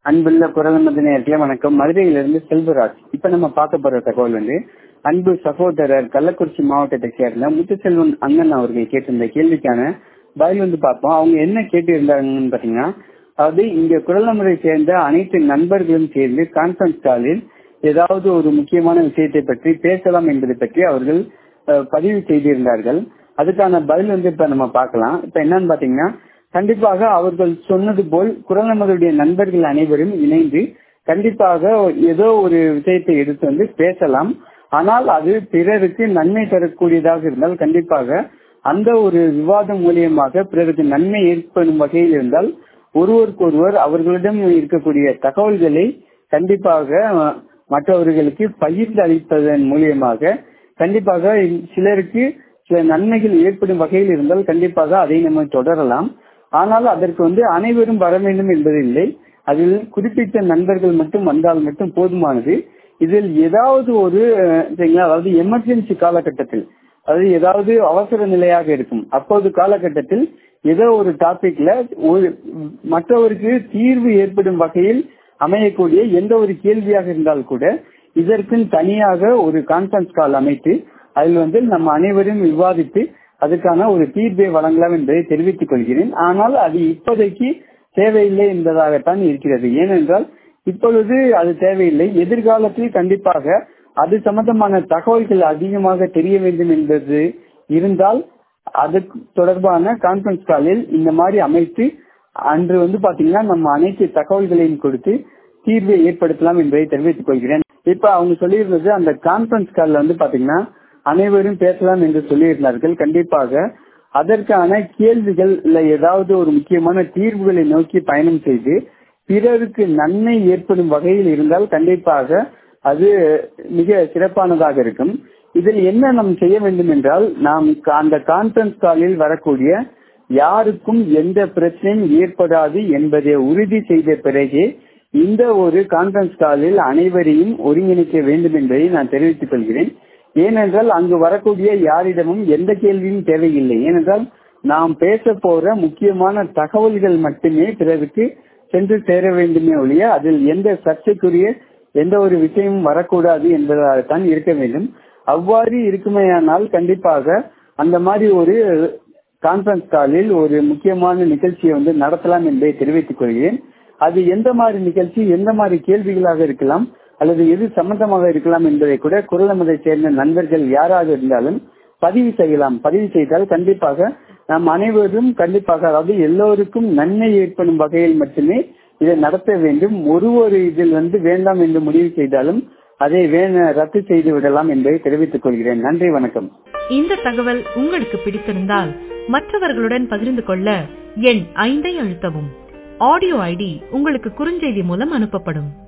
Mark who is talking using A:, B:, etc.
A: அன்புள்ள குரலமது நேரத்துல வணக்கம் மதுரையிலிருந்து செல்வராஜ் இப்ப நம்ம பார்க்க போற தகவல் வந்து அன்பு சகோதரர் கள்ளக்குறிச்சி மாவட்டத்தை சேர்ந்த முத்துசெல்வன் அண்ணன் அவர்கள் கேட்டிருந்த கேள்விக்கான பதில் வந்து பார்ப்போம் அவங்க என்ன கேட்டு இருந்தாங்கன்னு பாத்தீங்கன்னா அதாவது இங்க குரலமுறை சேர்ந்த அனைத்து நண்பர்களும் சேர்ந்து கான்பரன்ஸ் காலில் ஏதாவது ஒரு முக்கியமான விஷயத்தை பற்றி பேசலாம் என்பதை பற்றி அவர்கள் அஹ், பதிவு செய்திருந்தார்கள் அதுக்கான பதில் வந்து இப்ப நம்ம பார்க்கலாம் இப்ப என்னன்னு பாத்தீங்கன்னா கண்டிப்பாக அவர்கள் சொன்னது போல் குரலமருடைய நண்பர்கள் அனைவரும் இணைந்து கண்டிப்பாக ஏதோ ஒரு விஷயத்தை எடுத்து வந்து பேசலாம் ஆனால் அது பிறருக்கு நன்மை தரக்கூடியதாக இருந்தால் கண்டிப்பாக அந்த ஒரு விவாதம் மூலியமாக பிறருக்கு நன்மை ஏற்படும் வகையில் இருந்தால் ஒருவருக்கொருவர் அவர்களிடம் இருக்கக்கூடிய தகவல்களை கண்டிப்பாக அஹ், மற்றவர்களுக்கு பகிர்ந்து அளிப்பதன் மூலியமாக கண்டிப்பாக சிலருக்கு சில நன்மைகள் ஏற்படும் வகையில் இருந்தால் கண்டிப்பாக அதை நம்ம தொடரலாம் ஆனால் அதற்கு வந்து அனைவரும் வர வேண்டும் என்பதில்லை அதில் குறிப்பிட்ட நண்பர்கள் மட்டும் வந்தால் மட்டும் போதுமானது இதில் ஏதாவது ஒரு அஹ், சரிங்களா அதாவது எமர்ஜென்சி காலகட்டத்தில் அதாவது ஏதாவது அவசர நிலையாக இருக்கும் அப்போது காலகட்டத்தில் ஏதோ ஒரு டாபிக்ல ஒரு மற்றவருக்கு தீர்வு ஏற்படும் வகையில் அமையக்கூடிய எந்த ஒரு கேள்வியாக இருந்தால் கூட இதற்கு தனியாக ஒரு கான்பரன்ஸ் கால் அமைத்து அதில் வந்து நம்ம அனைவரும் விவாதித்து அதுக்கான ஒரு தீர்வை வழங்கலாம் என்பதை தெரிவித்துக் கொள்கிறேன் ஆனால் அது இப்போதைக்கு தேவையில்லை என்பதாகத்தான் இருக்கிறது ஏனென்றால் இப்பொழுது அது தேவையில்லை எதிர்காலத்தில் கண்டிப்பாக அது சம்பந்தமான தகவல்கள் அதிகமாக தெரிய வேண்டும் என்பது இருந்தால் அதுக்கு தொடர்பான கான்பரன்ஸ் காலில் இந்த மாதிரி அமைத்து அன்று வந்து பாத்தீங்கன்னா நம்ம அனைத்து தகவல்களையும் கொடுத்து தீர்வை ஏற்படுத்தலாம் என்பதை தெரிவித்துக் கொள்கிறேன் இப்ப அவங்க சொல்லியிருந்தது அந்த கான்பரன்ஸ் கால்ல வந்து பாத்தீங்கன்னா அனைவரும் பேசலாம் என்று சொல்லியிருந்தார்கள் கண்டிப்பாக அதற்கான கேள்விகள் இல்ல ஏதாவது ஒரு முக்கியமான தீர்வுகளை நோக்கி பயணம் செய்து பிறருக்கு நன்மை ஏற்படும் வகையில் இருந்தால் கண்டிப்பாக அது மிக சிறப்பானதாக இருக்கும் இதில் என்ன நாம் செய்ய வேண்டும் என்றால் நாம் அந்த கான்பரன்ஸ் காலில் வரக்கூடிய யாருக்கும் எந்த பிரச்சனையும் ஏற்படாது என்பதை உறுதி செய்த பிறகே இந்த ஒரு கான்பரன்ஸ் காலில் அனைவரையும் ஒருங்கிணைக்க வேண்டும் என்பதை நான் தெரிவித்துக் கொள்கிறேன் ஏனென்றால் அங்கு வரக்கூடிய யாரிடமும் எந்த கேள்வியும் தேவையில்லை ஏனென்றால் நாம் பேச போற முக்கியமான தகவல்கள் மட்டுமே பிறருக்கு சென்று சேர வேண்டுமே ஒழிய அதில் எந்த சர்ச்சைக்குரிய எந்த ஒரு விஷயமும் வரக்கூடாது என்பதாகத்தான் இருக்க வேண்டும் அவ்வாறு இருக்குமேயானால் கண்டிப்பாக அந்த மாதிரி ஒரு கான்பரன்ஸ் காலில் ஒரு முக்கியமான நிகழ்ச்சியை வந்து நடத்தலாம் என்பதை தெரிவித்துக் கொள்கிறேன் அது எந்த மாதிரி நிகழ்ச்சி எந்த மாதிரி கேள்விகளாக இருக்கலாம் அல்லது எது சம்பந்தமாக இருக்கலாம் என்பதை கூட குரலமதை சேர்ந்த நண்பர்கள் யாராக இருந்தாலும் பதிவு செய்யலாம் பதிவு செய்தால் கண்டிப்பாக நாம் அனைவரும் கண்டிப்பாக அதாவது எல்லோருக்கும் நன்மை ஏற்படும் வகையில் மட்டுமே இதை நடத்த வேண்டும் ஒரு ஒரு இதில் வந்து வேண்டாம் என்று முடிவு செய்தாலும் அதை வேண ரத்து செய்து விடலாம் என்பதை தெரிவித்துக் கொள்கிறேன் நன்றி வணக்கம்
B: இந்த தகவல் உங்களுக்கு பிடித்திருந்தால் மற்றவர்களுடன் பகிர்ந்து கொள்ள எண் ஐந்தை அழுத்தவும் ஆடியோ ஐடி உங்களுக்கு குறுஞ்செய்தி மூலம் அனுப்பப்படும்